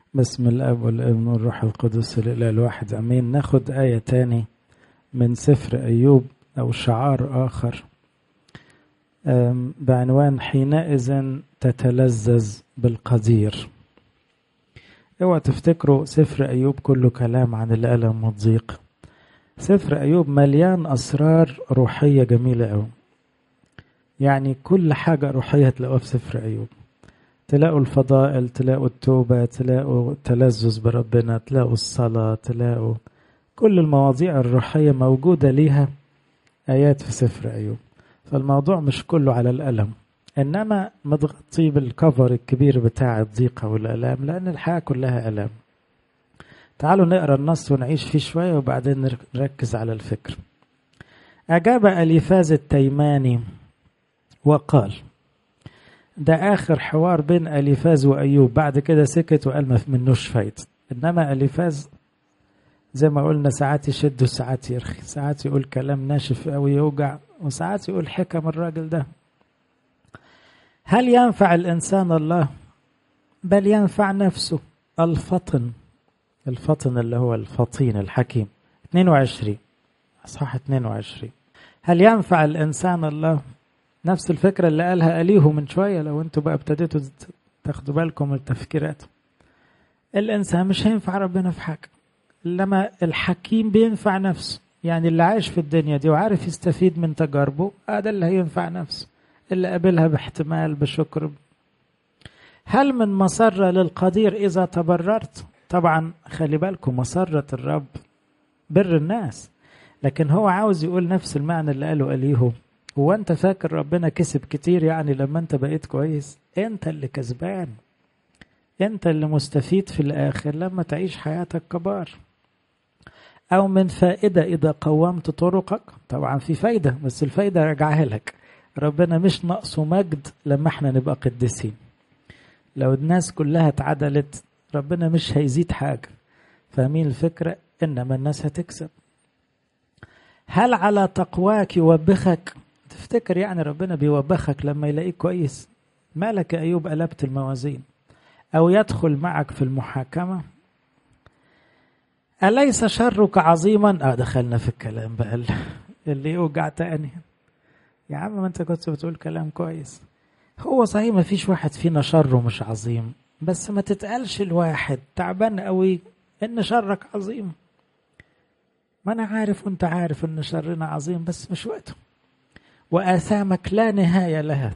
بسم الاب والابن والروح القدس الاله الواحد امين ناخد ايه تاني من سفر ايوب او شعار اخر بعنوان حينئذ تتلذذ بالقدير اوعى تفتكروا سفر ايوب كله كلام عن الالم والضيق سفر ايوب مليان اسرار روحيه جميله قوي يعني كل حاجه روحيه تلاقوها في سفر ايوب تلاقوا الفضائل تلاقوا التوبة تلاقوا التلذذ بربنا تلاقوا الصلاة تلاقوا كل المواضيع الروحية موجودة ليها آيات في سفر أيوب فالموضوع مش كله على الألم إنما متغطي بالكفر الكبير بتاع الضيقة والألام لأن الحياة كلها ألام تعالوا نقرأ النص ونعيش فيه شوية وبعدين نركز على الفكر أجاب أليفاز التيماني وقال ده آخر حوار بين أليفاز وأيوب بعد كده سكت وقال ما منوش فايدة إنما أليفاز زي ما قلنا ساعات يشد وساعات يرخي ساعات يقول كلام ناشف أوي يوجع وساعات يقول حكم الراجل ده هل ينفع الإنسان الله بل ينفع نفسه الفطن الفطن اللي هو الفطين الحكيم 22 أصحاح 22 هل ينفع الإنسان الله نفس الفكرة اللي قالها أليهو من شوية لو انتوا بقى ابتديتوا تاخدوا بالكم من التفكيرات الإنسان مش هينفع ربنا في حاجة لما الحكيم بينفع نفسه يعني اللي عايش في الدنيا دي وعارف يستفيد من تجاربه هذا اللي هينفع نفسه اللي قابلها باحتمال بشكر هل من مسرة للقدير إذا تبررت طبعا خلي بالكم مسرة الرب بر الناس لكن هو عاوز يقول نفس المعنى اللي قاله أليهو هو انت فاكر ربنا كسب كتير يعني لما انت بقيت كويس انت اللي كسبان انت اللي مستفيد في الاخر لما تعيش حياتك كبار او من فائدة اذا قومت طرقك طبعا في فايدة بس الفايدة رجعها لك ربنا مش ناقصه مجد لما احنا نبقى قديسين لو الناس كلها اتعدلت ربنا مش هيزيد حاجة فاهمين الفكرة انما الناس هتكسب هل على تقواك يوبخك تفتكر يعني ربنا بيوبخك لما يلاقيك كويس مالك يا أيوب قلبت الموازين أو يدخل معك في المحاكمة أليس شرك عظيما آه دخلنا في الكلام بقى اللي يوجع تاني يا عم ما انت كنت بتقول كلام كويس هو صحيح ما فيش واحد فينا شره مش عظيم بس ما تتقالش الواحد تعبان قوي ان شرك عظيم ما انا عارف وانت عارف ان شرنا عظيم بس مش وقته وآثامك لا نهاية لها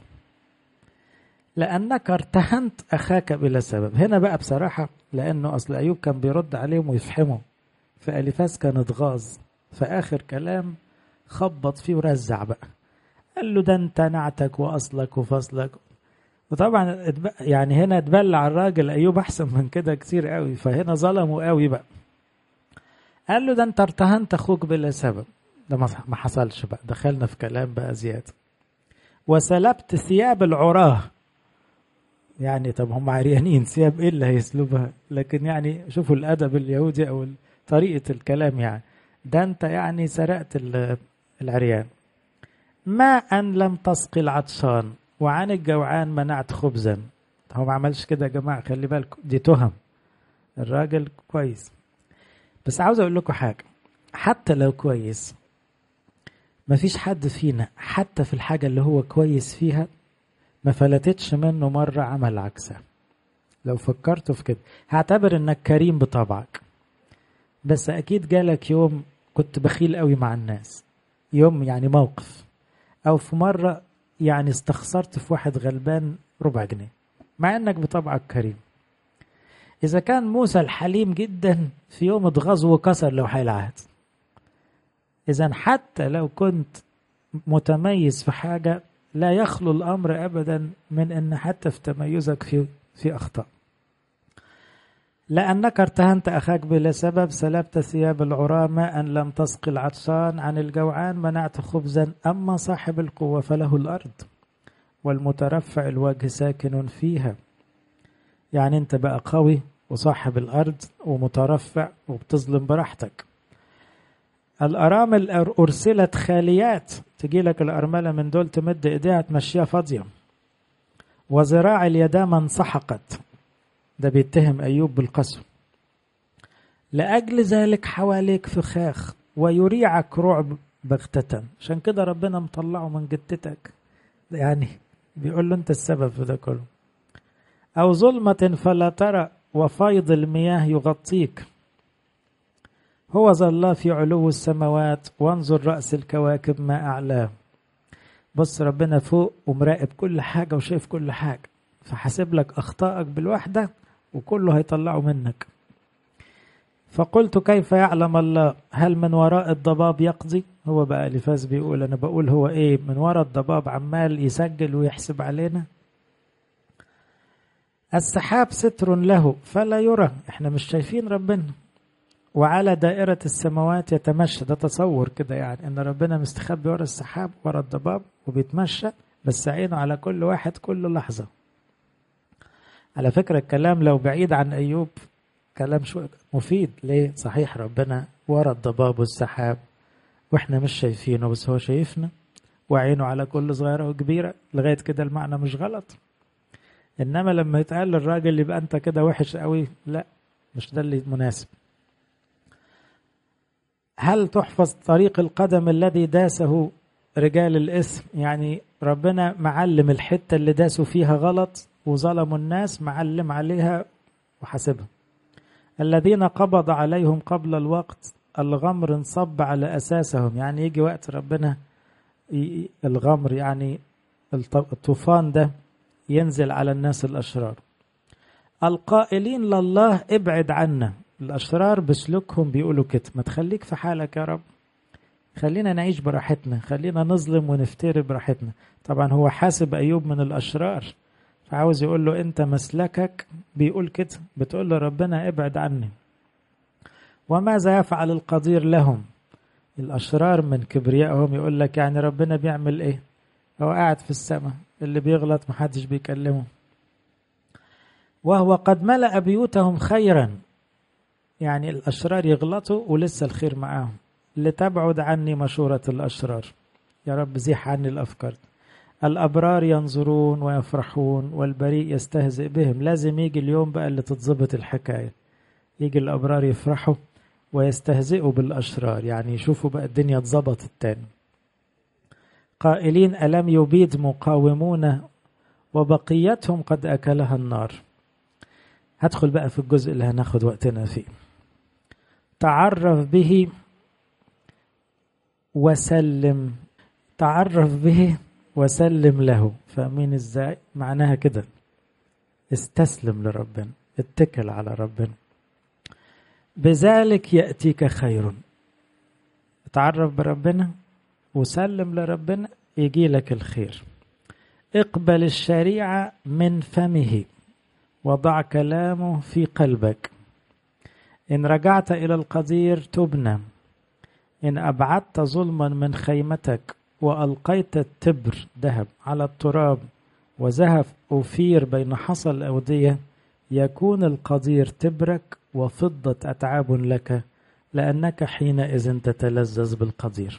لأنك ارتهنت أخاك بلا سبب هنا بقى بصراحة لأنه أصل أيوب كان بيرد عليهم ويفحمهم فأليفاس كان اتغاظ فآخر كلام خبط فيه ورزع بقى قال له ده انت نعتك وأصلك وفصلك وطبعا يعني هنا اتبلع الراجل أيوب أحسن من كده كتير قوي فهنا ظلمه قوي بقى قال له ده انت ارتهنت أخوك بلا سبب ده ما حصلش بقى دخلنا في كلام بقى زيادة وسلبت ثياب العراه يعني طب هم عريانين ثياب ايه اللي هيسلبها لكن يعني شوفوا الادب اليهودي او طريقة الكلام يعني ده انت يعني سرقت العريان ما ان لم تسقي العطشان وعن الجوعان منعت خبزا هو ما عملش كده يا جماعة خلي بالكم دي تهم الراجل كويس بس عاوز اقول لكم حاجة حتى لو كويس ما فيش حد فينا حتى في الحاجة اللي هو كويس فيها ما فلتتش منه مرة عمل عكسها لو فكرتوا في كده هعتبر انك كريم بطبعك بس اكيد جالك يوم كنت بخيل قوي مع الناس يوم يعني موقف او في مرة يعني استخسرت في واحد غلبان ربع جنيه مع انك بطبعك كريم اذا كان موسى الحليم جدا في يوم اتغاظ وكسر لوحي العهد إذا حتى لو كنت متميز في حاجة لا يخلو الأمر أبدا من أن حتى في تميزك في في أخطاء. لأنك ارتهنت أخاك بلا سبب سلبت ثياب العراة ماء لم تسقي العطشان عن الجوعان منعت خبزا أما صاحب القوة فله الأرض والمترفع الوجه ساكن فيها. يعني أنت بقى قوي وصاحب الأرض ومترفع وبتظلم براحتك. الأرامل أرسلت خاليات تجي لك الأرملة من دول تمد إيديها تمشيها فاضية وذراع اليتامى انسحقت ده بيتهم أيوب بالقسوة لأجل ذلك حواليك فخاخ ويريعك رعب بغتة عشان كده ربنا مطلعه من جتتك يعني بيقول له أنت السبب في ده كله أو ظلمة فلا ترى وفيض المياه يغطيك هو ذا الله في علو السماوات وانظر رأس الكواكب ما أعلاه بص ربنا فوق ومراقب كل حاجة وشايف كل حاجة فحاسب لك أخطائك بالوحدة وكله هيطلعه منك فقلت كيف يعلم الله هل من وراء الضباب يقضي هو بقى لفاز بيقول أنا بقول هو إيه من وراء الضباب عمال يسجل ويحسب علينا السحاب ستر له فلا يرى احنا مش شايفين ربنا وعلى دائرة السماوات يتمشى ده تصور كده يعني ان ربنا مستخبي ورا السحاب ورا الضباب وبيتمشى بس عينه على كل واحد كل لحظة على فكرة الكلام لو بعيد عن أيوب كلام شو مفيد ليه صحيح ربنا ورا الضباب والسحاب واحنا مش شايفينه بس هو شايفنا وعينه على كل صغيرة وكبيرة لغاية كده المعنى مش غلط انما لما يتقال للراجل يبقى انت كده وحش قوي لا مش ده اللي مناسب هل تحفظ طريق القدم الذي داسه رجال الاسم يعني ربنا معلم الحتة اللي داسوا فيها غلط وظلموا الناس معلم عليها وحاسبها الذين قبض عليهم قبل الوقت الغمر انصب على أساسهم يعني يجي وقت ربنا الغمر يعني الطوفان ده ينزل على الناس الأشرار القائلين لله ابعد عنا الأشرار بسلوكهم بيقولوا كده ما تخليك في حالك يا رب خلينا نعيش براحتنا خلينا نظلم ونفتري براحتنا طبعا هو حاسب أيوب من الأشرار فعاوز يقول له أنت مسلكك بيقول كده بتقول له ربنا ابعد عني وماذا يفعل القدير لهم الأشرار من كبريائهم يقول لك يعني ربنا بيعمل إيه هو قاعد في السماء اللي بيغلط محدش بيكلمه وهو قد ملأ بيوتهم خيرا يعني الأشرار يغلطوا ولسه الخير معاهم لتبعد عني مشورة الأشرار يا رب زيح عني الأفكار الأبرار ينظرون ويفرحون والبريء يستهزئ بهم لازم يجي اليوم بقى اللي تتظبط الحكاية يجي الأبرار يفرحوا ويستهزئوا بالأشرار يعني يشوفوا بقى الدنيا اتظبطت تاني قائلين ألم يبيد مقاومون وبقيتهم قد أكلها النار هدخل بقى في الجزء اللي هناخد وقتنا فيه تعرف به وسلم تعرف به وسلم له فاهمين ازاي معناها كده استسلم لربنا اتكل على ربنا بذلك يأتيك خير تعرف بربنا وسلم لربنا يجي لك الخير اقبل الشريعة من فمه وضع كلامه في قلبك إن رجعت إلى القدير تبنى إن أبعدت ظلما من خيمتك وألقيت التبر ذهب على التراب وذهب أوفير بين حصى الأودية يكون القدير تبرك وفضة أتعاب لك لأنك حينئذ تتلذذ بالقدير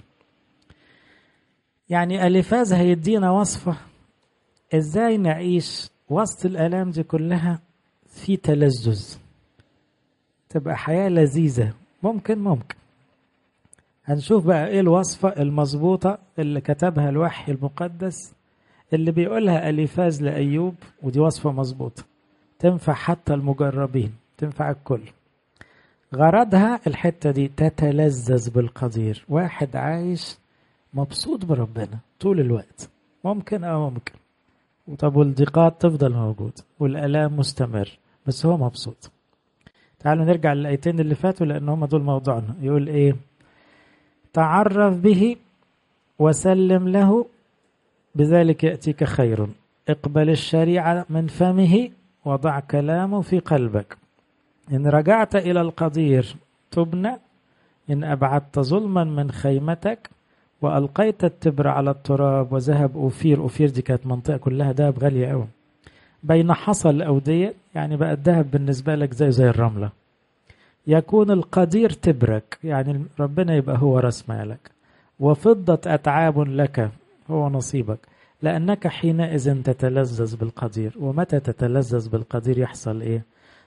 يعني ألفاز هيدينا وصفة إزاي نعيش وسط الآلام دي كلها في تلذذ تبقى حياة لذيذة ممكن ممكن هنشوف بقى ايه الوصفة المظبوطة اللي كتبها الوحي المقدس اللي بيقولها أليفاز لأيوب ودي وصفة مظبوطة تنفع حتى المجربين تنفع الكل غرضها الحتة دي تتلذذ بالقدير واحد عايش مبسوط بربنا طول الوقت ممكن اه ممكن طب والضيقات تفضل موجود والآلام مستمر بس هو مبسوط تعالوا نرجع للآيتين اللي فاتوا لأن هم دول موضوعنا يقول إيه تعرف به وسلم له بذلك يأتيك خير اقبل الشريعة من فمه وضع كلامه في قلبك إن رجعت إلى القدير تبنى إن أبعدت ظلما من خيمتك وألقيت التبر على التراب وذهب أوفير أوفير دي كانت منطقة كلها دهب غالية أوي بين حصى الأودية يعني بقى الذهب بالنسبة لك زي زي الرملة يكون القدير تبرك يعني ربنا يبقى هو راس مالك وفضة أتعاب لك هو نصيبك لأنك حينئذ تتلذذ بالقدير ومتى تتلذذ بالقدير يحصل إيه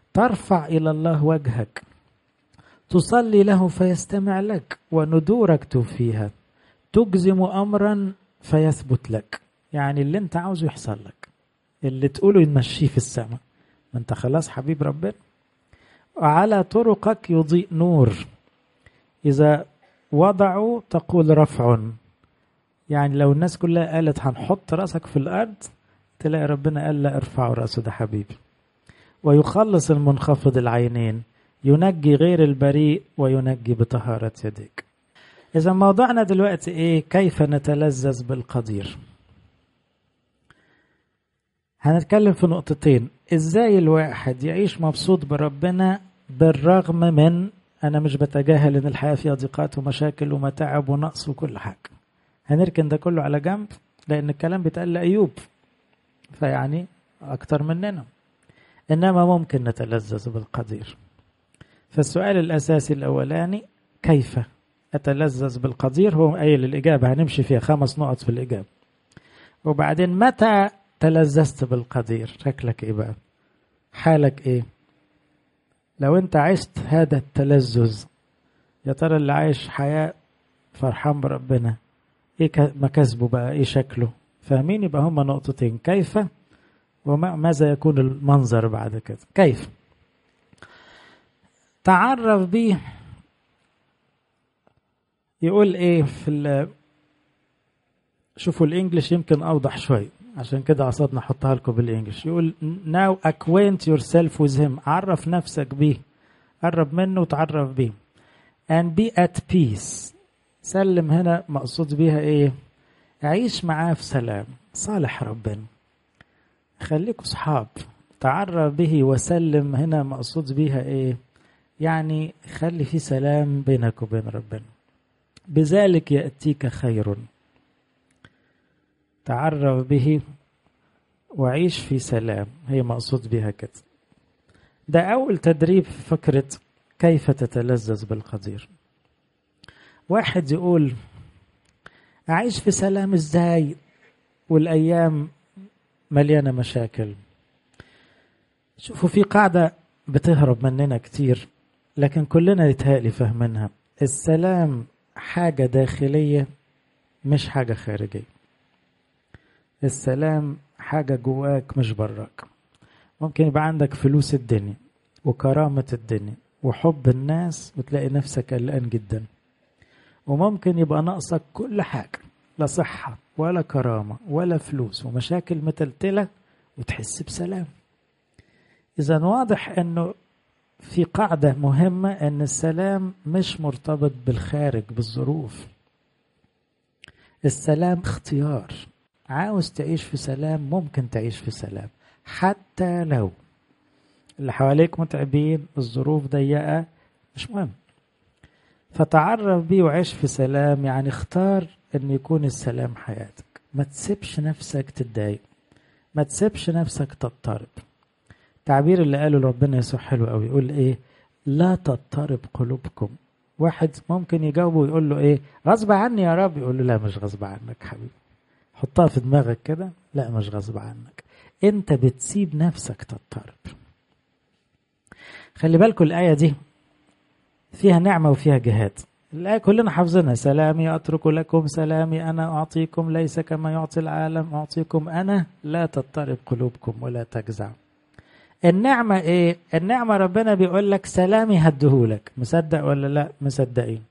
ترفع إلى الله وجهك تصلي له فيستمع لك وندورك توفيها تجزم أمرا فيثبت لك يعني اللي انت عاوزه يحصل لك اللي تقوله يمشيه في السماء ما انت خلاص حبيب ربنا وعلى طرقك يضيء نور إذا وضعوا تقول رفع يعني لو الناس كلها قالت هنحط راسك في الأرض تلاقي ربنا قال لا ارفعوا راسه ده حبيبي ويخلص المنخفض العينين ينجي غير البريء وينجي بطهارة يديك إذا موضوعنا دلوقتي إيه كيف نتلذذ بالقدير هنتكلم في نقطتين إزاي الواحد يعيش مبسوط بربنا بالرغم من أنا مش بتجاهل إن الحياة فيها ضيقات ومشاكل ومتاعب ونقص وكل حاجة هنركن ده كله على جنب لأن الكلام بيتقال لأيوب فيعني أكتر مننا إنما ممكن نتلذذ بالقدير فالسؤال الأساسي الأولاني كيف أتلذذ بالقدير هو قايل الإجابة هنمشي فيها خمس نقط في الإجابة وبعدين متى تلذذت بالقدير شكلك إيه بقى حالك إيه لو أنت عشت هذا التلذذ يا ترى اللي عايش حياة فرحان بربنا إيه مكاسبه بقى إيه شكله فاهمين يبقى هما نقطتين كيف وماذا يكون المنظر بعد كده كيف تعرف بيه يقول ايه في شوفوا الانجليش يمكن اوضح شوي عشان كده قصدنا احطها لكم بالانجليش يقول now acquaint yourself with him عرف نفسك بيه قرب منه وتعرف بيه and be at peace سلم هنا مقصود بيها ايه عيش معاه في سلام صالح ربنا خليكوا صحاب تعرف به وسلم هنا مقصود بيها ايه يعني خلي في سلام بينك وبين ربنا بذلك يأتيك خير تعرف به وعيش في سلام هي مقصود بها كده ده أول تدريب في فكرة كيف تتلذذ بالقدير واحد يقول أعيش في سلام إزاي والأيام مليانة مشاكل شوفوا في قاعدة بتهرب مننا كتير لكن كلنا يتهيألي فاهمينها السلام حاجة داخلية مش حاجة خارجية السلام حاجة جواك مش براك ممكن يبقى عندك فلوس الدنيا وكرامة الدنيا وحب الناس وتلاقي نفسك قلقان جدا وممكن يبقى ناقصك كل حاجة لا صحة ولا كرامة ولا فلوس ومشاكل متلتلة وتحس بسلام إذا واضح أنه في قاعدة مهمة أن السلام مش مرتبط بالخارج بالظروف السلام اختيار عاوز تعيش في سلام ممكن تعيش في سلام حتى لو اللي حواليك متعبين الظروف ضيقة مش مهم فتعرف بيه وعيش في سلام يعني اختار ان يكون السلام حياتك ما تسيبش نفسك تتضايق ما تسيبش نفسك تضطرب التعبير اللي قاله ربنا يسوع حلو قوي يقول ايه لا تضطرب قلوبكم واحد ممكن يجاوبه ويقول له ايه غصب عني يا رب يقول له لا مش غصب عنك حبيبي حطها في دماغك كده لا مش غصب عنك انت بتسيب نفسك تضطرب خلي بالكم الآية دي فيها نعمة وفيها جهاد الآية كلنا حافظينها سلامي أترك لكم سلامي أنا أعطيكم ليس كما يعطي العالم أعطيكم أنا لا تضطرب قلوبكم ولا تجزع النعمة إيه؟ النعمة ربنا بيقول لك سلامي هديهولك مصدق ولا لا؟ مصدقين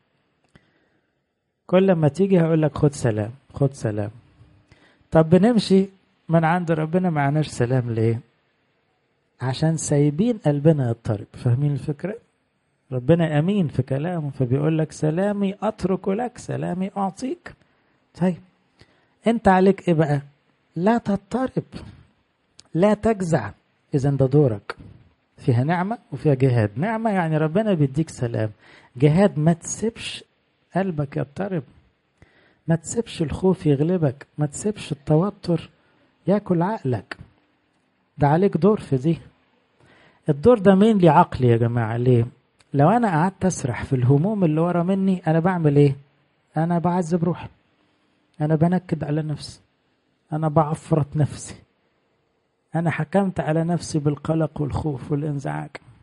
كل ما تيجي هقول لك خد سلام خد سلام طب بنمشي من عند ربنا معناش سلام ليه؟ عشان سايبين قلبنا يضطرب فاهمين الفكرة؟ ربنا أمين في كلامه فبيقول لك سلامي أترك لك سلامي أعطيك طيب أنت عليك إيه بقى؟ لا تضطرب لا تجزع إذا ده دورك فيها نعمة وفيها جهاد نعمة يعني ربنا بيديك سلام جهاد ما تسيبش قلبك يضطرب ما تسيبش الخوف يغلبك ما تسيبش التوتر ياكل عقلك ده عليك دور في دي الدور ده مين لي عقلي يا جماعة ليه لو انا قعدت اسرح في الهموم اللي ورا مني انا بعمل ايه انا بعذب روحي انا بنكد على نفسي انا بعفرت نفسي انا حكمت على نفسي بالقلق والخوف والانزعاج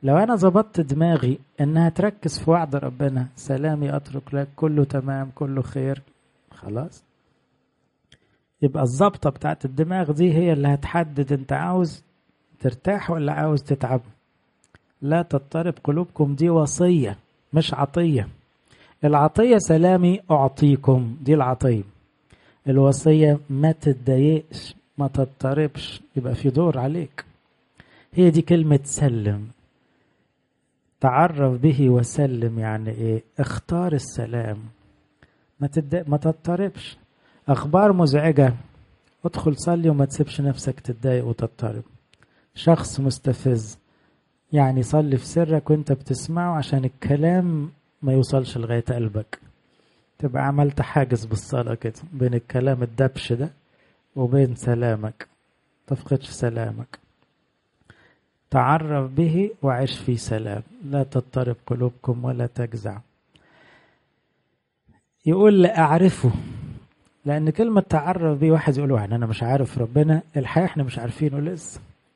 لو انا ظبطت دماغي انها تركز في وعد ربنا سلامي اترك لك كله تمام كله خير خلاص يبقى الظبطه بتاعت الدماغ دي هي اللي هتحدد انت عاوز ترتاح ولا عاوز تتعب لا تضطرب قلوبكم دي وصيه مش عطيه العطيه سلامي اعطيكم دي العطيه الوصيه ما تتضايقش ما تضطربش يبقى في دور عليك هي دي كلمه سلم تعرف به وسلم يعني ايه اختار السلام ما تد... ما تضطربش اخبار مزعجه ادخل صلي وما تسيبش نفسك تتضايق وتضطرب شخص مستفز يعني صلي في سرك وانت بتسمعه عشان الكلام ما يوصلش لغايه قلبك تبقى عملت حاجز بالصلاه كده بين الكلام الدبش ده وبين سلامك تفقدش سلامك تعرف به وعش في سلام لا تضطرب قلوبكم ولا تجزع يقول لأعرفه لأن كلمة تعرف به واحد يقول يعني أنا مش عارف ربنا الحقيقة إحنا مش عارفينه لسه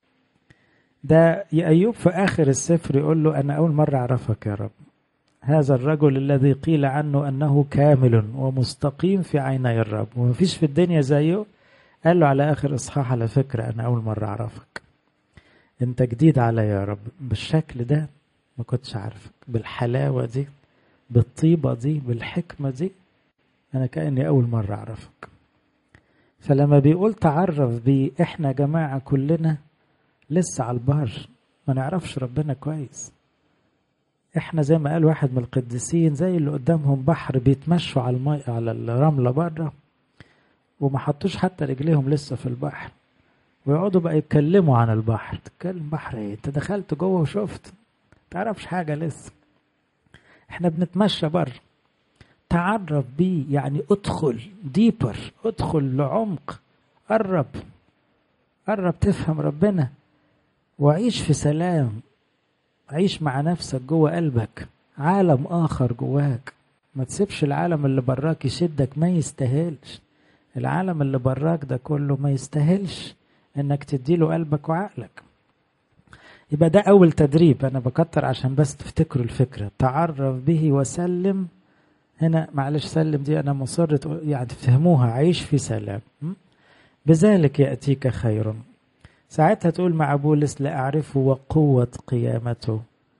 ده أيوب في آخر السفر يقول له أنا أول مرة أعرفك يا رب هذا الرجل الذي قيل عنه أنه كامل ومستقيم في عيني الرب ومفيش في الدنيا زيه قال له على آخر إصحاح على فكرة أنا أول مرة أعرفك أنت جديد عليا يا رب بالشكل ده ما كنتش عارفك بالحلاوة دي بالطيبة دي بالحكمة دي أنا كأني أول مرة أعرفك فلما بيقول تعرف بيه إحنا جماعة كلنا لسه على البر ما نعرفش ربنا كويس احنا زي ما قال واحد من القديسين زي اللي قدامهم بحر بيتمشوا على المي على الرمله بره وما حطوش حتى رجليهم لسه في البحر ويقعدوا بقى يتكلموا عن البحر تتكلم بحر ايه انت دخلت جوه وشفت تعرفش حاجه لسه احنا بنتمشى بره تعرف بيه يعني ادخل ديبر ادخل لعمق قرب قرب تفهم ربنا وعيش في سلام عيش مع نفسك جوه قلبك عالم آخر جواك ما تسيبش العالم اللي براك يشدك ما يستاهلش العالم اللي براك ده كله ما يستاهلش انك تديله قلبك وعقلك يبقى ده اول تدريب انا بكتر عشان بس تفتكروا الفكرة تعرف به وسلم هنا معلش سلم دي انا مصر يعني تفهموها عيش في سلام بذلك يأتيك خير ساعتها تقول مع بولس لأعرفه وقوة قيامته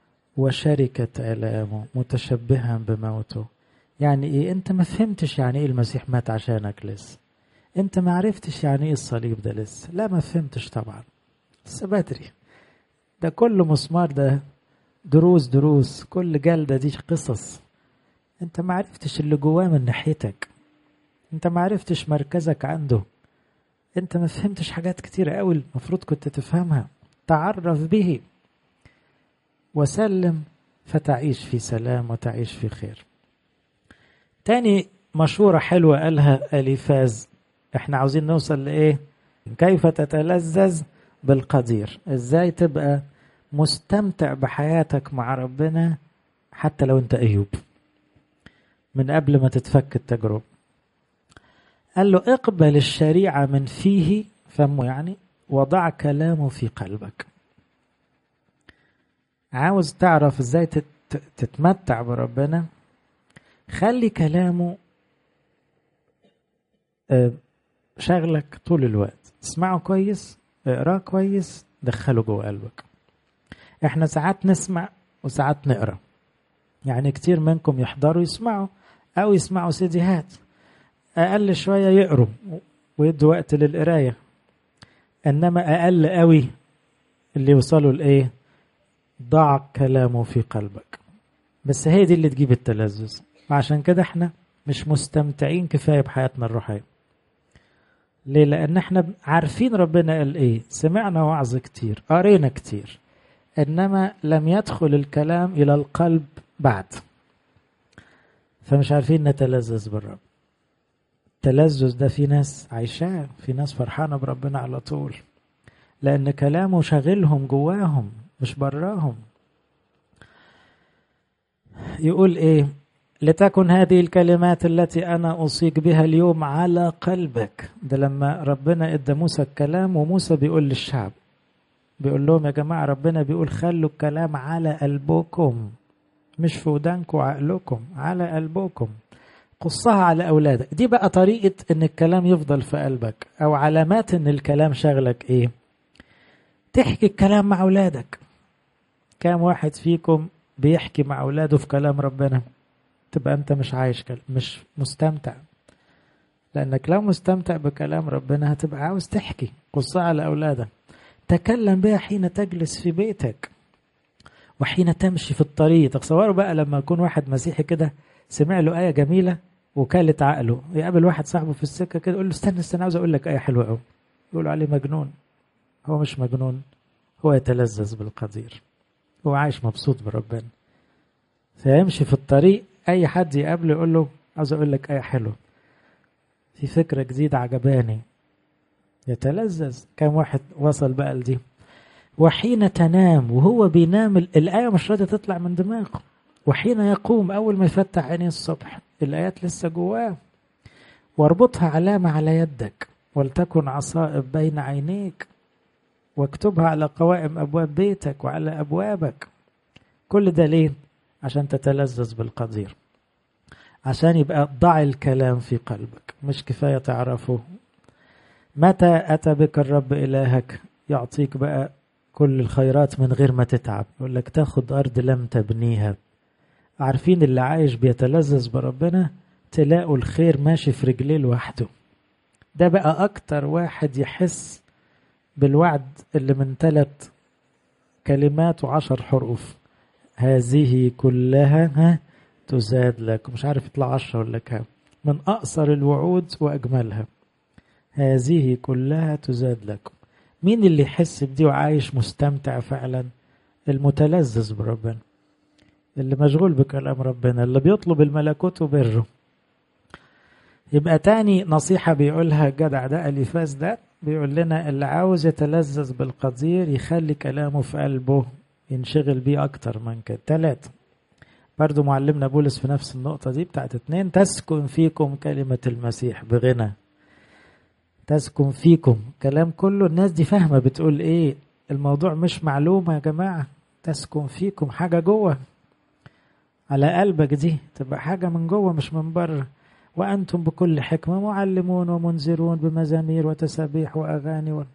وشركة آلامه متشبها بموته يعني ايه انت ما فهمتش يعني ايه المسيح مات عشانك لسه انت ما عرفتش يعني ايه الصليب ده لسه لا ما فهمتش طبعا لسه بدري ده كل مسمار ده دروس دروس كل جلدة دي قصص انت ما عرفتش اللي جواه من ناحيتك انت ما عرفتش مركزك عنده انت ما فهمتش حاجات كتير قوي المفروض كنت تفهمها تعرف به وسلم فتعيش في سلام وتعيش في خير تاني مشورة حلوة قالها أليفاز احنا عاوزين نوصل لإيه كيف تتلذذ بالقدير ازاي تبقى مستمتع بحياتك مع ربنا حتى لو انت أيوب من قبل ما تتفك التجربة قال له اقبل الشريعة من فيه فمه يعني وضع كلامه في قلبك عاوز تعرف ازاي تتمتع بربنا خلي كلامه شغلك طول الوقت اسمعه كويس اقراه كويس دخله جوه قلبك احنا ساعات نسمع وساعات نقرا يعني كتير منكم يحضروا يسمعوا او يسمعوا سيديهات اقل شويه يقروا ويدوا وقت للقرايه انما اقل قوي اللي يوصلوا لايه ضع كلامه في قلبك بس هي دي اللي تجيب التلذذ وعشان كده احنا مش مستمتعين كفايه بحياتنا الروحيه ليه لان احنا عارفين ربنا قال ايه سمعنا وعظ كتير قرينا كتير انما لم يدخل الكلام الى القلب بعد فمش عارفين نتلذذ بالرب التلذذ ده في ناس عايشاه في ناس فرحانة بربنا على طول لأن كلامه شاغلهم جواهم مش براهم يقول إيه لتكن هذه الكلمات التي أنا أوصيك بها اليوم على قلبك ده لما ربنا إدى موسى الكلام وموسى بيقول للشعب بيقول لهم يا جماعة ربنا بيقول خلوا الكلام على قلبكم مش في ودانكم وعقلكم على قلبكم قصها على أولادك دي بقى طريقة إن الكلام يفضل في قلبك أو علامات إن الكلام شغلك إيه تحكي الكلام مع أولادك كام واحد فيكم بيحكي مع أولاده في كلام ربنا تبقى أنت مش عايش مش مستمتع لأنك لو مستمتع بكلام ربنا هتبقى عاوز تحكي قصها على أولادك تكلم بها حين تجلس في بيتك وحين تمشي في الطريق تصوروا بقى لما يكون واحد مسيحي كده سمع له آية جميلة وكالت عقله يقابل واحد صاحبه في السكة كده يقول له استنى استنى عاوز أقول لك آية حلوة أوي يقولوا عليه مجنون هو مش مجنون هو يتلذذ بالقدير هو عايش مبسوط بربنا فيمشي في الطريق أي حد يقابله يقول له عاوز أقول لك آية حلوة في فكرة جديدة عجباني يتلذذ كم واحد وصل بقى لدي وحين تنام وهو بينام الآية مش راضية تطلع من دماغه وحين يقوم أول ما يفتح عينيه الصبح الآيات لسه جواه واربطها علامة على يدك ولتكن عصائب بين عينيك واكتبها على قوائم أبواب بيتك وعلى أبوابك كل ده ليه؟ عشان تتلذذ بالقدير عشان يبقى ضع الكلام في قلبك مش كفاية تعرفه متى أتى بك الرب إلهك يعطيك بقى كل الخيرات من غير ما تتعب يقول لك تاخد أرض لم تبنيها عارفين اللي عايش بيتلذذ بربنا تلاقوا الخير ماشي في رجليه لوحده ده بقى أكتر واحد يحس بالوعد اللي من ثلاث كلمات وعشر حروف هذه كلها ها تزاد لك مش عارف يطلع عشرة ولا كام من أقصر الوعود وأجملها هذه كلها تزاد لكم مين اللي يحس بدي وعايش مستمتع فعلا المتلذذ بربنا اللي مشغول بكلام ربنا اللي بيطلب الملكوت وبره يبقى تاني نصيحة بيقولها الجدع ده أليفاس ده بيقول لنا اللي عاوز يتلذذ بالقدير يخلي كلامه في قلبه ينشغل بيه أكتر من كده تلاتة برضو معلمنا بولس في نفس النقطة دي بتاعت اتنين تسكن فيكم كلمة المسيح بغنى تسكن فيكم كلام كله الناس دي فاهمة بتقول ايه الموضوع مش معلومة يا جماعة تسكن فيكم حاجة جوه على قلبك دي تبقى حاجة من جوه مش من بره وأنتم بكل حكمة معلمون ومنذرون بمزامير وتسابيح وأغاني و...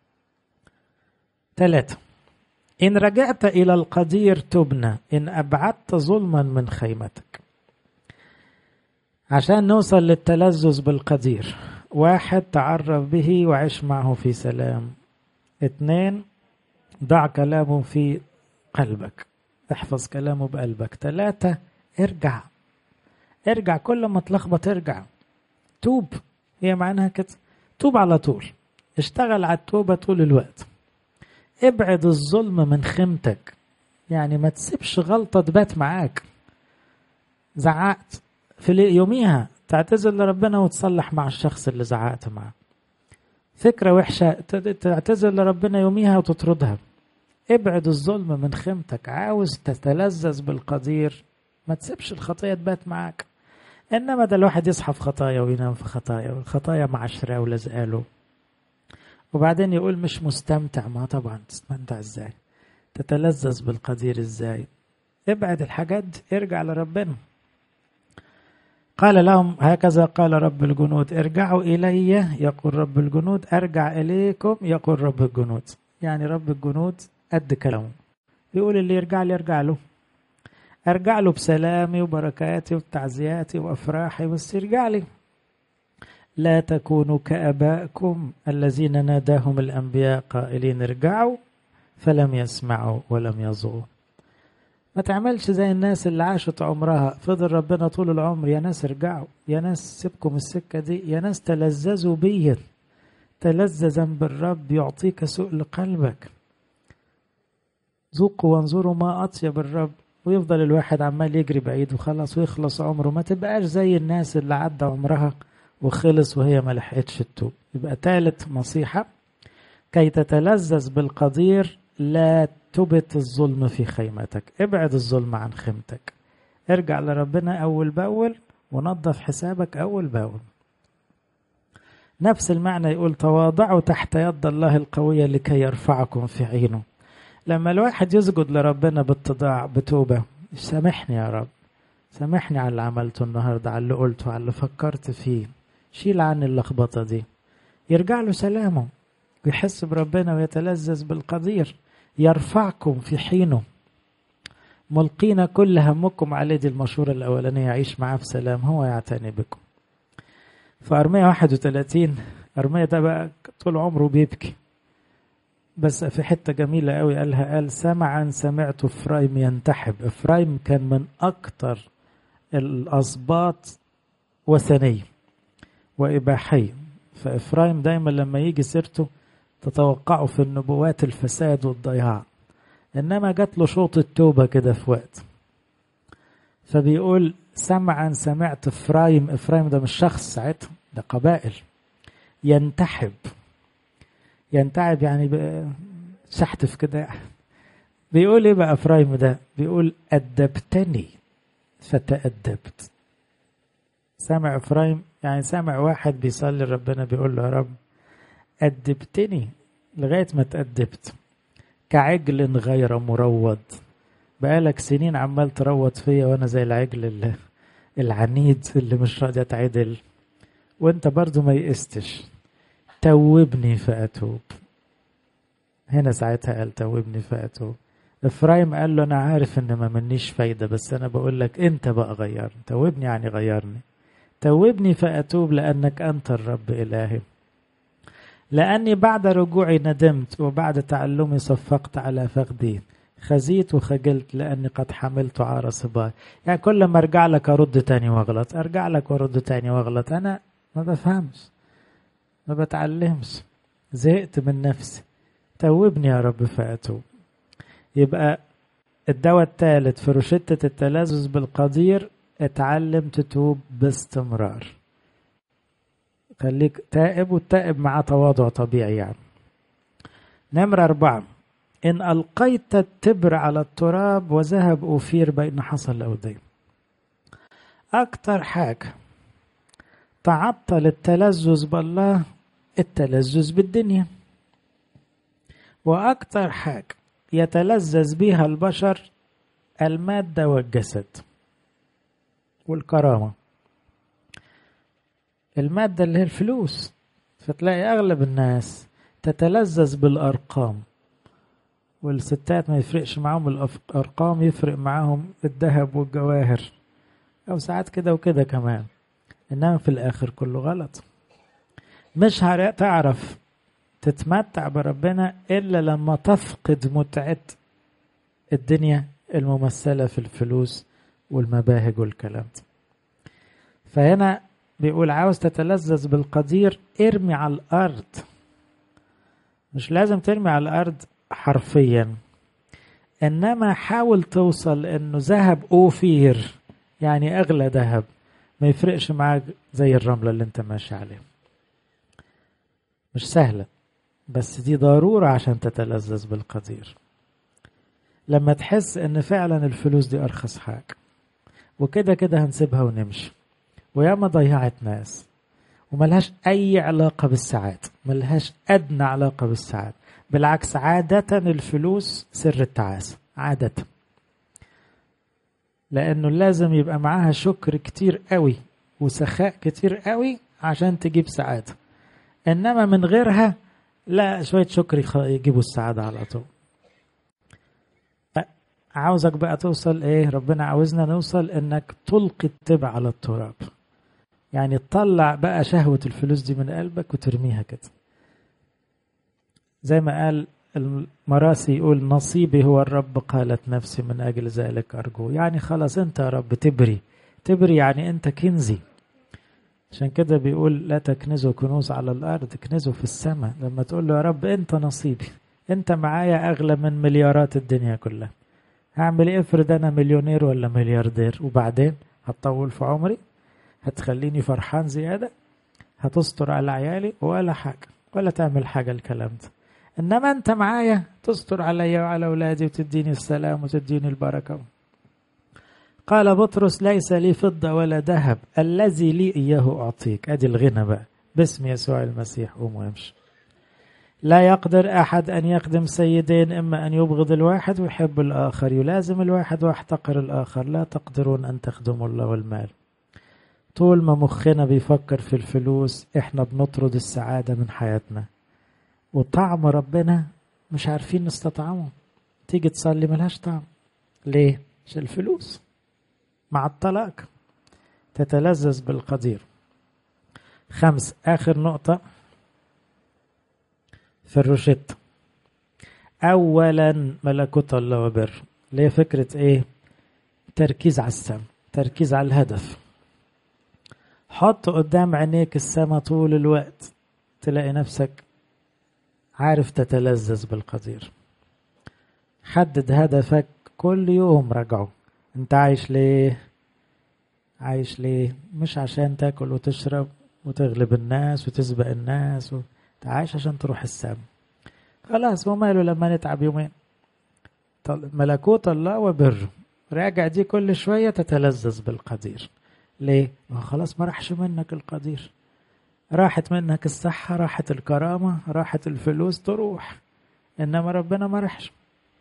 ثلاثة إن رجعت إلى القدير تبنى إن أبعدت ظلما من خيمتك عشان نوصل للتلذذ بالقدير واحد تعرف به وعش معه في سلام اثنين ضع كلامه في قلبك احفظ كلامه بقلبك ثلاثة ارجع ارجع كل ما تلخبط ارجع توب هي معناها كده توب على طول اشتغل على التوبة طول الوقت ابعد الظلم من خيمتك يعني ما تسيبش غلطة تبات معاك زعقت في يوميها تعتذر لربنا وتصلح مع الشخص اللي زعقت معه فكرة وحشة تعتذر لربنا يوميها وتطردها ابعد الظلم من خيمتك عاوز تتلذذ بالقدير ما تسيبش الخطية تبات معاك انما ده الواحد يصحى في خطايا وينام في خطايا والخطايا معشرة ولازقاله وبعدين يقول مش مستمتع ما طبعا تستمتع ازاي تتلذذ بالقدير ازاي ابعد الحاجات دي ارجع لربنا قال لهم هكذا قال رب الجنود ارجعوا إلي يقول رب الجنود أرجع إليكم يقول رب الجنود يعني رب الجنود قد كلامه بيقول اللي يرجع لي يرجع له أرجع له بسلامي وبركاتي وتعزياتي وأفراحي بس يرجع لي لا تكونوا كأبائكم الذين ناداهم الأنبياء قائلين ارجعوا فلم يسمعوا ولم يصغوا ما تعملش زي الناس اللي عاشت عمرها فضل ربنا طول العمر يا ناس ارجعوا يا ناس سيبكم السكة دي يا ناس تلذذوا بيا تلذذا بالرب يعطيك سؤل قلبك ذوقوا وانظروا ما أطيب الرب ويفضل الواحد عمال يجري بعيد وخلاص ويخلص عمره ما تبقاش زي الناس اللي عدى عمرها وخلص وهي ما لحقتش التوب يبقى ثالث نصيحة كي تتلذذ بالقدير لا تبت الظلم في خيمتك ابعد الظلم عن خيمتك ارجع لربنا أول بأول ونظف حسابك أول بأول نفس المعنى يقول تواضعوا تحت يد الله القوية لكي يرفعكم في عينه لما الواحد يسجد لربنا باتضاع بتوبة سامحني يا رب سامحني على اللي عملته النهاردة على اللي قلته على اللي فكرت فيه شيل عني اللخبطة دي يرجع له سلامه ويحس بربنا ويتلذذ بالقدير يرفعكم في حينه ملقين كل همكم عليه دي المشورة الأولانية يعيش معاه في سلام هو يعتني بكم في أرمية 31 أرمية ده بقى طول عمره بيبكي بس في حتة جميلة قوي قالها قال سمعا سمعت إفرايم ينتحب إفرايم كان من أكتر الأسباط وثنية وإباحية فإفرايم دايما لما يجي سيرته تتوقعوا في النبوات الفساد والضياع إنما جات له شوط التوبة كده في وقت فبيقول سمعا سمعت إفرايم إفرايم ده مش شخص ساعتها ده قبائل ينتحب ينتعب يعني شحتف كده بيقول ايه بقى افرايم ده بيقول أدبتني فتأدبت سامع افرايم يعني سامع واحد بيصلي ربنا بيقول له يا رب أدبتني لغاية ما تأدبت كعجل غير مروض بقالك سنين عمال تروض فيا وانا زي العجل العنيد اللي مش راضي اتعدل وانت برضو ما يئستش توبني فأتوب هنا ساعتها قال توبني فأتوب إفرايم قال له أنا عارف إن ما منيش فايدة بس أنا بقول لك أنت بقى غيرني توبني يعني غيرني توبني فأتوب لأنك أنت الرب إلهي لأني بعد رجوعي ندمت وبعد تعلمي صفقت على فخذي خزيت وخجلت لأني قد حملت عار صباي يعني كل ما أرجع لك أرد تاني وأغلط أرجع لك وأرد تاني وأغلط أنا ما بفهمش ما بتعلمش زهقت من نفسي توبني يا رب فأتوب يبقى الدواء الثالث في روشتة التلذذ بالقدير اتعلم تتوب باستمرار خليك تائب والتائب معاه تواضع طبيعي يعني نمرة أربعة إن ألقيت التبر على التراب وذهب أوفير بين حصى الأودية أكتر حاجة تعطل التلذذ بالله التلذذ بالدنيا وأكتر حاجة يتلذذ بها البشر المادة والجسد والكرامة المادة اللي هي الفلوس فتلاقي أغلب الناس تتلذذ بالأرقام والستات ما يفرقش معاهم الأرقام يفرق معاهم الذهب والجواهر أو ساعات كده وكده كمان إنما في الآخر كله غلط مش هتعرف تتمتع بربنا إلا لما تفقد متعة الدنيا الممثلة في الفلوس والمباهج والكلام ده فهنا بيقول عاوز تتلذذ بالقدير ارمي على الأرض مش لازم ترمي على الأرض حرفيا إنما حاول توصل إنه ذهب أوفير يعني أغلى ذهب ما يفرقش معاك زي الرملة اللي انت ماشي عليها مش سهلة بس دي ضرورة عشان تتلذذ بالقدير لما تحس ان فعلا الفلوس دي ارخص حاجة وكده كده هنسيبها ونمشي وياما ضيعت ناس وملهاش اي علاقة بالسعادة ملهاش ادنى علاقة بالسعادة بالعكس عادة الفلوس سر التعاسة عادة لانه لازم يبقى معاها شكر كتير قوي وسخاء كتير قوي عشان تجيب سعادة انما من غيرها لا شوية شكر يجيبوا السعادة على طول عاوزك بقى توصل ايه ربنا عاوزنا نوصل انك تلقي التبع على التراب يعني تطلع بقى شهوة الفلوس دي من قلبك وترميها كده زي ما قال المراسي يقول نصيبي هو الرب قالت نفسي من أجل ذلك أرجو يعني خلاص أنت يا رب تبري تبري يعني أنت كنزي عشان كده بيقول لا تكنزوا كنوز على الأرض اكنزوا في السماء لما تقول له يا رب أنت نصيبي أنت معايا أغلى من مليارات الدنيا كلها هعمل إيه افرض أنا مليونير ولا ملياردير وبعدين هتطول في عمري هتخليني فرحان زيادة هتستر على عيالي ولا حاجة ولا تعمل حاجة الكلام ده انما انت معايا تستر عليا وعلى اولادي وتديني السلام وتديني البركه قال بطرس ليس لي فضه ولا ذهب الذي لي اياه اعطيك ادي الغنى بقى باسم يسوع المسيح قوم وامشي لا يقدر أحد أن يخدم سيدين إما أن يبغض الواحد ويحب الآخر يلازم الواحد ويحتقر الآخر لا تقدرون أن تخدموا الله والمال طول ما مخنا بيفكر في الفلوس احنا بنطرد السعادة من حياتنا وطعم ربنا مش عارفين نستطعمه تيجي تصلي ملهاش طعم ليه؟ عشان الفلوس مع الطلاق تتلذذ بالقدير خمس آخر نقطة في الروشتة أولا ملكوت الله وبر ليه فكرة إيه؟ تركيز على السماء تركيز على الهدف حط قدام عينيك السماء طول الوقت تلاقي نفسك عارف تتلذذ بالقدير حدد هدفك كل يوم راجعه انت عايش ليه عايش ليه مش عشان تاكل وتشرب وتغلب الناس وتسبق الناس و... انت عايش عشان تروح السما خلاص وماله لما نتعب يومين ملكوت الله وبره راجع دي كل شوية تتلذذ بالقدير ليه؟ ما خلاص ما راحش منك القدير راحت منك الصحة راحت الكرامة راحت الفلوس تروح إنما ربنا ما راحش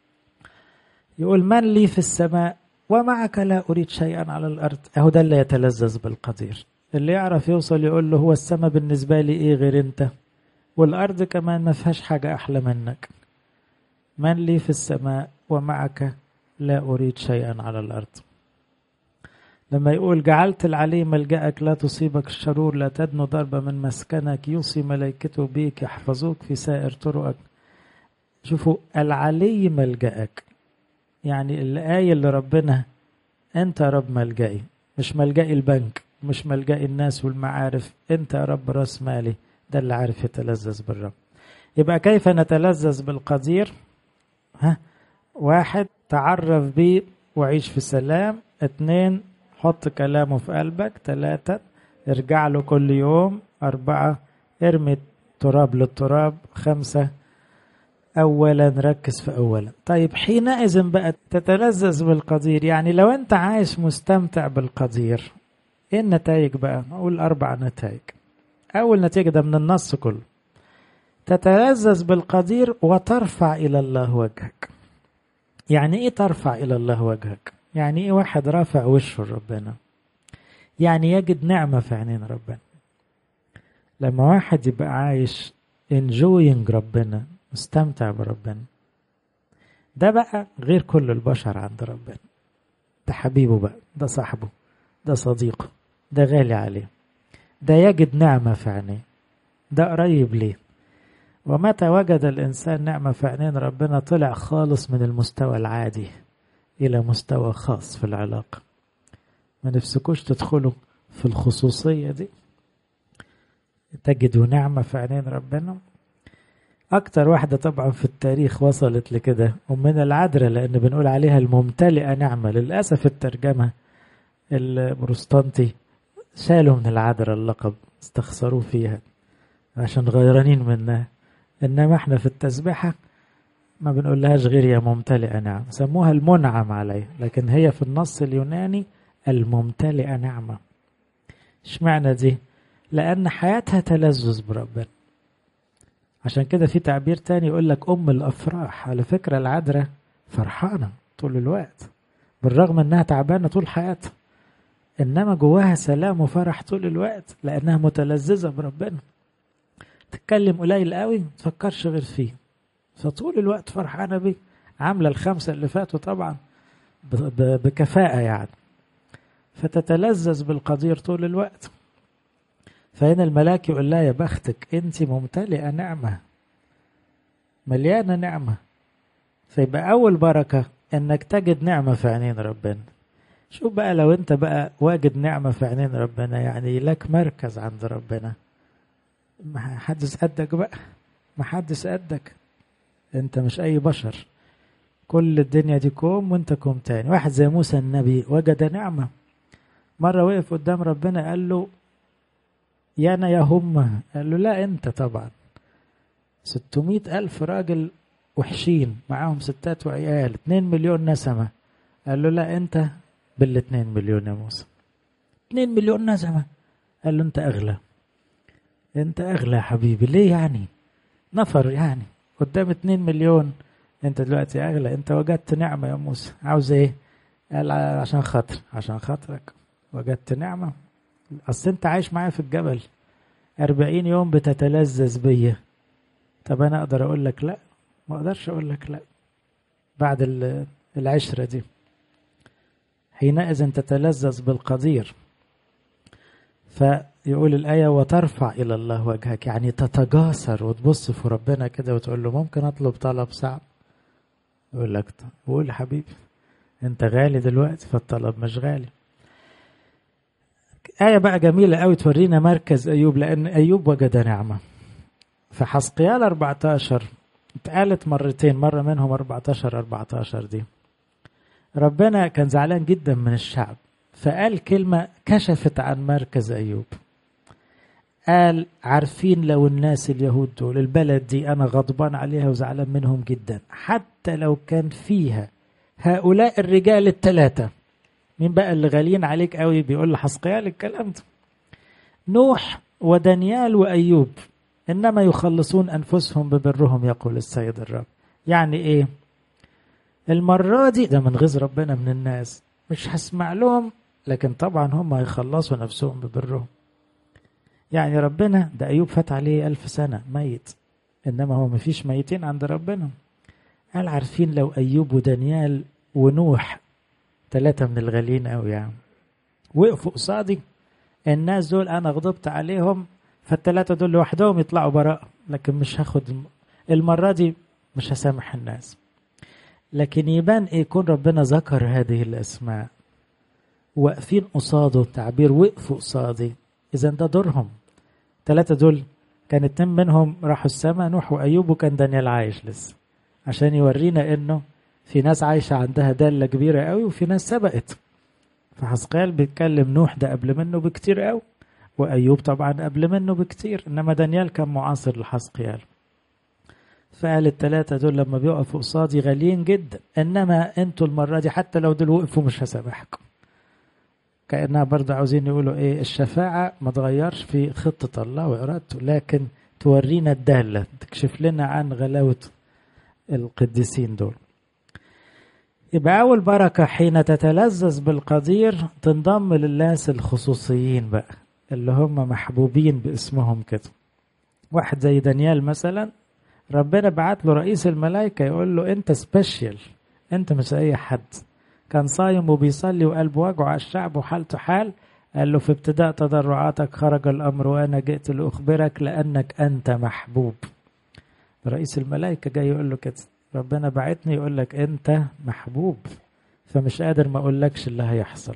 يقول من لي في السماء ومعك لا أريد شيئا على الأرض أهو ده اللي يتلذذ بالقدير اللي يعرف يوصل يقول له هو السماء بالنسبة لي إيه غير أنت والأرض كمان ما فيهاش حاجة أحلى منك من لي في السماء ومعك لا أريد شيئا على الأرض لما يقول جعلت العلي ملجأك لا تصيبك الشرور لا تدنو ضربة من مسكنك يوصي ملائكته بيك يحفظوك في سائر طرقك شوفوا العلي ملجأك يعني اللي قايل لربنا انت يا رب ملجئي مش ملجئي البنك مش ملجئي الناس والمعارف انت يا رب راس مالي ده اللي عارف يتلذذ بالرب يبقى كيف نتلذذ بالقدير ها واحد تعرف بيه وعيش في سلام اتنين حط كلامه في قلبك تلاتة ارجع له كل يوم أربعة ارمي التراب للتراب خمسة أولا ركز في أولا طيب حينئذ بقى تتلذذ بالقدير يعني لو أنت عايش مستمتع بالقدير إيه النتائج بقى أقول أربع نتائج أول نتيجة ده من النص كله تتلذذ بالقدير وترفع إلى الله وجهك يعني إيه ترفع إلى الله وجهك يعني إيه واحد رافع وشه لربنا يعني يجد نعمة في عينين ربنا لما واحد يبقى عايش enjoying ربنا مستمتع بربنا ده بقى غير كل البشر عند ربنا ده حبيبه بقى ده صاحبه ده صديقه ده غالي عليه ده يجد نعمة في عينيه ده قريب ليه ومتى وجد الإنسان نعمة في عينين ربنا طلع خالص من المستوى العادي إلى مستوى خاص في العلاقة ما نفسكوش تدخلوا في الخصوصية دي تجدوا نعمة في عينين ربنا أكتر واحدة طبعا في التاريخ وصلت لكده ومن العذراء لأن بنقول عليها الممتلئة نعمة للأسف الترجمة البروستانتي شالوا من العذراء اللقب استخسروا فيها عشان غيرانين منها إنما احنا في التسبيحة ما بنقولهاش غير يا ممتلئة نعمة سموها المنعم عليه لكن هي في النص اليوناني الممتلئة نعمة اشمعنى دي لأن حياتها تلذذ بربنا عشان كده في تعبير تاني يقول لك أم الأفراح على فكرة العذراء فرحانة طول الوقت بالرغم إنها تعبانة طول حياتها إنما جواها سلام وفرح طول الوقت لأنها متلذذة بربنا تتكلم قليل قوي تفكرش غير فيه فطول الوقت فرحانة بيه عاملة الخمسة اللي فاتوا طبعا بكفاءة يعني فتتلذذ بالقدير طول الوقت فهنا الملاك يقول لها يا بختك انت ممتلئه نعمه مليانه نعمه فيبقى اول بركه انك تجد نعمه في عينين ربنا شوف بقى لو انت بقى واجد نعمه في عينين ربنا يعني لك مركز عند ربنا ما حدش قدك بقى ما حدش قدك انت مش اي بشر كل الدنيا دي كوم وانت كوم تاني واحد زي موسى النبي وجد نعمه مره وقف قدام ربنا قال له يا أنا يا هم قال له لا أنت طبعا ستمائة ألف راجل وحشين معاهم ستات وعيال اتنين مليون نسمة قال له لا أنت بالاتنين مليون يا موسى اتنين مليون نسمة قال له أنت أغلى انت اغلى يا حبيبي ليه يعني نفر يعني قدام اتنين مليون انت دلوقتي اغلى انت وجدت نعمة يا موسى عاوز ايه قال عشان خاطر عشان خاطرك وجدت نعمة اصل انت عايش معايا في الجبل أربعين يوم بتتلذذ بيا طب انا اقدر اقول لك لا ما اقدرش اقول لك لا بعد العشرة دي حينئذ تتلذذ بالقدير فيقول الآية وترفع إلى الله وجهك يعني تتجاسر وتبص في ربنا كده وتقول له ممكن أطلب طلب صعب يقول لك قول يا حبيبي أنت غالي دلوقتي فالطلب مش غالي آية بقى جميلة قوي تورينا مركز أيوب لأن أيوب وجد نعمة في حسقيال 14 اتقالت مرتين مرة منهم 14 14 دي ربنا كان زعلان جدا من الشعب فقال كلمة كشفت عن مركز أيوب قال عارفين لو الناس اليهود دول البلد دي أنا غضبان عليها وزعلان منهم جدا حتى لو كان فيها هؤلاء الرجال الثلاثة مين بقى اللي غاليين عليك قوي بيقول لحسقيال الكلام ده نوح ودانيال وأيوب إنما يخلصون أنفسهم ببرهم يقول السيد الرب يعني إيه المرة دي ده من غيظ ربنا من الناس مش هسمع لهم لكن طبعا هم هيخلصوا نفسهم ببرهم يعني ربنا ده أيوب فات عليه ألف سنة ميت إنما هو مفيش ميتين عند ربنا قال عارفين لو أيوب ودانيال ونوح ثلاثة من الغاليين أوي يعني وقفوا قصادي الناس دول أنا غضبت عليهم فالثلاثة دول لوحدهم يطلعوا براء لكن مش هاخد المرة دي مش هسامح الناس لكن يبان ايه يكون ربنا ذكر هذه الاسماء واقفين قصاده تعبير وقفوا قصادي اذا ده دورهم ثلاثة دول كان اتنين منهم راحوا السماء نوح وايوب وكان دانيال عايش لسه عشان يورينا انه في ناس عايشة عندها دالة كبيرة قوي وفي ناس سبقت فحسقيال بيتكلم نوح ده قبل منه بكتير قوي وايوب طبعا قبل منه بكتير انما دانيال كان معاصر لحسقيال فقال التلاتة دول لما بيقفوا قصادي غاليين جدا انما انتوا المرة دي حتى لو دول وقفوا مش هسامحكم كأنها برضه عاوزين يقولوا ايه الشفاعة ما تغيرش في خطة الله وإرادته لكن تورينا الدالة تكشف لنا عن غلاوة القديسين دول يبقى أول بركة حين تتلذذ بالقدير تنضم للناس الخصوصيين بقى اللي هم محبوبين باسمهم كده واحد زي دانيال مثلا ربنا بعت له رئيس الملائكة يقول له أنت سبيشال أنت مش أي حد كان صايم وبيصلي وقلبه وجعه على الشعب وحالته حال قال له في ابتداء تضرعاتك خرج الأمر وأنا جئت لأخبرك لأنك أنت محبوب رئيس الملائكة جاي يقول له كده ربنا بعتني يقول لك أنت محبوب فمش قادر ما أقولكش اللي هيحصل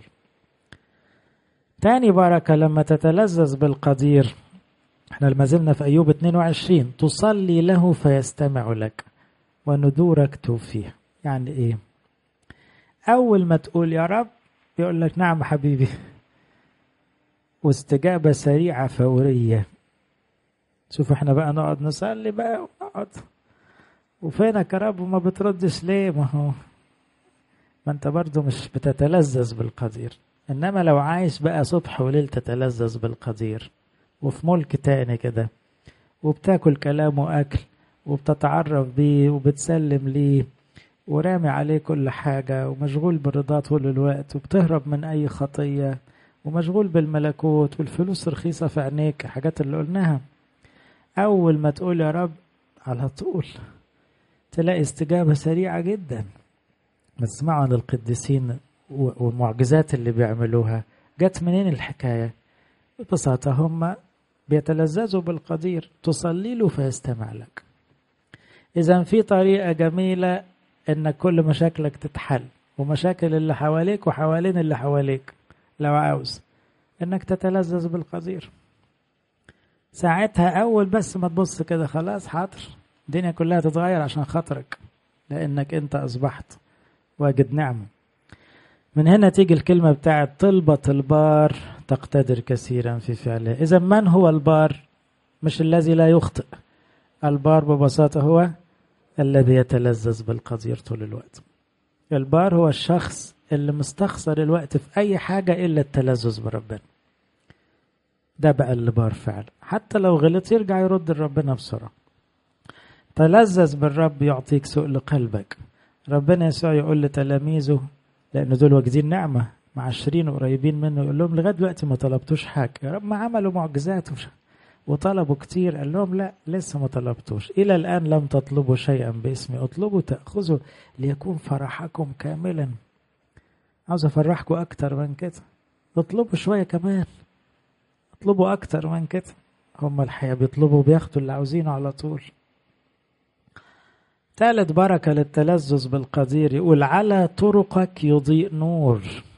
تاني بركة لما تتلذذ بالقدير احنا لما زلنا في أيوب 22 تصلي له فيستمع لك وندورك توفيه يعني ايه أول ما تقول يا رب يقول لك نعم حبيبي واستجابة سريعة فورية شوف احنا بقى نقعد نصلي بقى ونقعد وفينك يا رب وما بتردش ليه ما هو ما انت برضو مش بتتلذذ بالقدير انما لو عايش بقى صبح وليل تتلذذ بالقدير وفي ملك تاني كده وبتاكل كلامه اكل وبتتعرف بيه وبتسلم ليه ورامي عليه كل حاجة ومشغول بالرضا طول الوقت وبتهرب من أي خطية ومشغول بالملكوت والفلوس رخيصة في عينيك حاجات اللي قلناها أول ما تقول يا رب على طول تلاقي استجابة سريعة جدا بتسمعوا عن القديسين والمعجزات اللي بيعملوها جت منين الحكاية ببساطة هم بيتلذذوا بالقدير تصلي له فيستمع لك إذا في طريقة جميلة إنك كل مشاكلك تتحل ومشاكل اللي حواليك وحوالين اللي حواليك لو عاوز إنك تتلذذ بالقدير ساعتها أول بس ما تبص كده خلاص حاضر الدنيا كلها تتغير عشان خاطرك لأنك أنت أصبحت واجد نعمة من هنا تيجي الكلمة بتاعت طلبة البار تقتدر كثيرا في فعلها إذا من هو البار مش الذي لا يخطئ البار ببساطة هو الذي يتلذذ بالقدير طول الوقت البار هو الشخص اللي مستخسر الوقت في أي حاجة إلا التلذذ بربنا ده بقى اللي بار فعل حتى لو غلط يرجع يرد لربنا بسرعة تلذذ بالرب يعطيك سؤل قلبك ربنا يسوع يقول لتلاميذه لأن دول واجدين نعمة معشرين قريبين منه يقول لهم لغاية دلوقتي ما طلبتوش حاجة يا رب ما عملوا معجزات وطلبوا كتير قال لهم لا لسه ما طلبتوش إلى الآن لم تطلبوا شيئا باسمي اطلبوا تأخذوا ليكون فرحكم كاملا عاوز أفرحكم أكتر من كده اطلبوا شوية كمان اطلبوا أكتر من كده هم الحقيقة بيطلبوا بياخدوا اللي عاوزينه على طول ثالث بركة للتلذذ بالقدير يقول على طرقك يضيء نور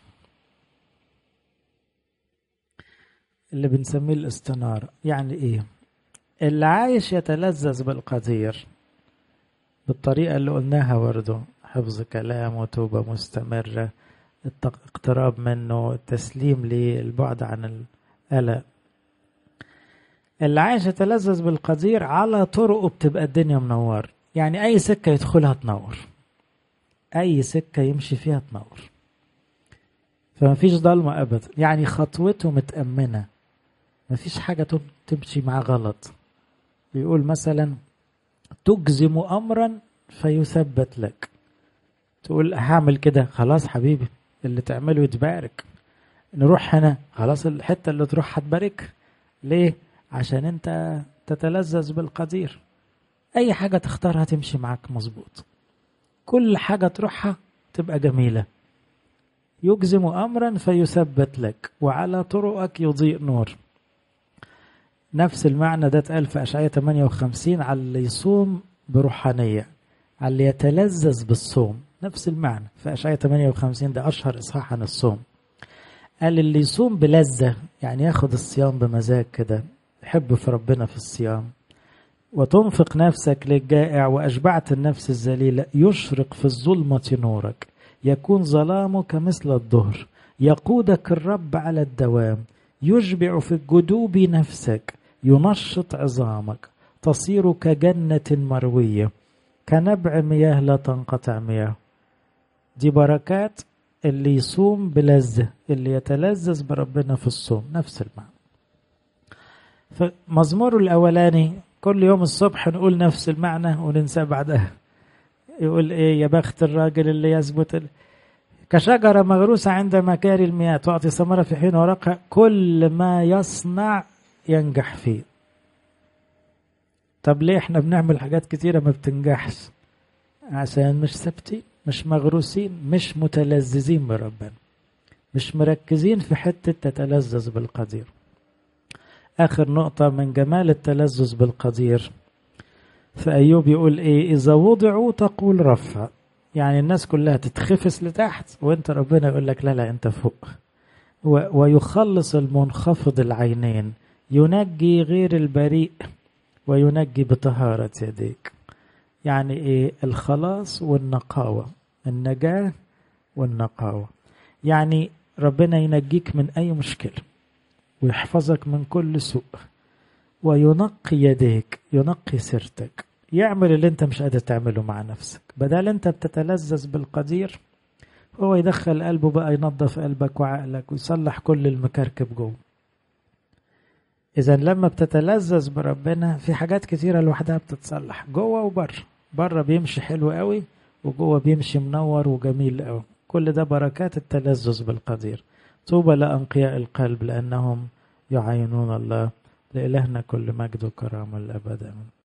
اللي بنسميه الاستنارة يعني ايه اللي عايش يتلذذ بالقدير بالطريقة اللي قلناها برضه حفظ كلام وتوبة مستمرة اقتراب منه التسليم للبعد عن القلق اللي عايش يتلذذ بالقدير على طرقه بتبقى الدنيا منور يعني اي سكة يدخلها تنور اي سكة يمشي فيها تنور فما فيش ضلمة ابدا يعني خطوته متأمنة ما فيش حاجة تمشي معاه غلط يقول مثلا تجزم امرا فيثبت لك تقول هعمل كده خلاص حبيبي اللي تعمله يتبارك نروح هنا خلاص الحته اللي تروح هتبارك ليه عشان انت تتلذذ بالقدير اي حاجه تختارها تمشي معاك مظبوط كل حاجه تروحها تبقى جميله يجزم امرا فيثبت لك وعلى طرقك يضيء نور نفس المعنى ده اتقال في اشعياء 58 على اللي يصوم بروحانيه على اللي يتلذذ بالصوم نفس المعنى في اشعياء 58 ده اشهر اصحاح عن الصوم قال اللي يصوم بلذة يعني ياخد الصيام بمزاج كده يحب في ربنا في الصيام وتنفق نفسك للجائع وأشبعت النفس الذليلة يشرق في الظلمة نورك يكون ظلامك مثل الظهر يقودك الرب على الدوام يشبع في الجدوب نفسك ينشط عظامك تصير كجنة مروية كنبع مياه لا تنقطع مياه دي بركات اللي يصوم بلذة اللي يتلذذ بربنا في الصوم نفس المعنى فمزمور الأولاني كل يوم الصبح نقول نفس المعنى وننسى بعدها يقول ايه يا بخت الراجل اللي يثبت كشجرة مغروسة عند مكاري المياه تعطي ثمرة في حين ورقها كل ما يصنع ينجح فيه طب ليه احنا بنعمل حاجات كتيرة ما بتنجحش عشان مش ثابتين مش مغروسين مش متلذذين بربنا مش مركزين في حتة تتلذذ بالقدير آخر نقطة من جمال التلذذ بالقدير فأيوب يقول إيه إذا وضعوا تقول رفع يعني الناس كلها تتخفس لتحت وانت ربنا يقول لك لا لا انت فوق ويخلص المنخفض العينين ينجي غير البريء وينجي بطهارة يديك يعني ايه الخلاص والنقاوة النجاة والنقاوة يعني ربنا ينجيك من اي مشكلة ويحفظك من كل سوء وينقي يديك ينقي سيرتك يعمل اللي انت مش قادر تعمله مع نفسك بدل انت بتتلذذ بالقدير هو يدخل قلبه بقى ينظف قلبك وعقلك ويصلح كل المكركب جوه اذا لما بتتلذذ بربنا في حاجات كتيره لوحدها بتتصلح جوه وبره بره بيمشي حلو قوي وجوه بيمشي منور وجميل قوي كل ده بركات التلذذ بالقدير طوبى لأنقياء القلب لأنهم يعينون الله لإلهنا كل مجد وكرامة الأبد آمين